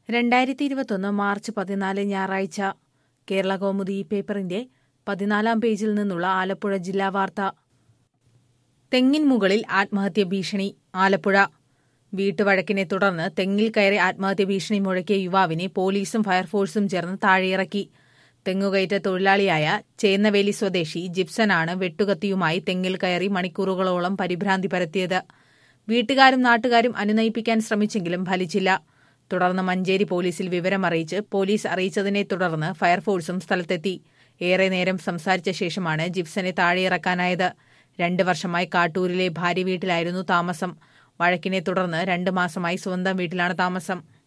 രണ്ടായിരത്തി ഇരുപത്തൊന്ന് മാർച്ച് പതിനാല് ഞായറാഴ്ച കേരള കൗമുദി ഈ പേപ്പറിന്റെ പതിനാലാം പേജിൽ നിന്നുള്ള ആലപ്പുഴ ജില്ലാ വാർത്ത തെങ്ങിൻ മുകളിൽ ആത്മഹത്യ ഭീഷണി ആലപ്പുഴ വീട്ടുവഴക്കിനെ തുടർന്ന് തെങ്ങിൽ കയറി ആത്മഹത്യ ഭീഷണി മുഴക്കിയ യുവാവിനെ പോലീസും ഫയർഫോഴ്സും ചേർന്ന് താഴെയിറക്കി തെങ്ങുകയറ്റ തൊഴിലാളിയായ ചേന്നവേലി സ്വദേശി ജിപ്സനാണ് വെട്ടുകത്തിയുമായി തെങ്ങിൽ കയറി മണിക്കൂറുകളോളം പരിഭ്രാന്തി പരത്തിയത് വീട്ടുകാരും നാട്ടുകാരും അനുനയിപ്പിക്കാൻ ശ്രമിച്ചെങ്കിലും ഫലിച്ചില്ല തുടർന്ന് മഞ്ചേരി പോലീസിൽ വിവരമറിയിച്ച് പോലീസ് അറിയിച്ചതിനെ തുടർന്ന് ഫയർഫോഴ്സും സ്ഥലത്തെത്തി ഏറെ നേരം സംസാരിച്ച ശേഷമാണ് ജിപ്സനെ താഴെയിറക്കാനായത് രണ്ട് വർഷമായി കാട്ടൂരിലെ ഭാര്യ വീട്ടിലായിരുന്നു താമസം വഴക്കിനെ തുടർന്ന് രണ്ട് മാസമായി സ്വന്തം വീട്ടിലാണ് താമസം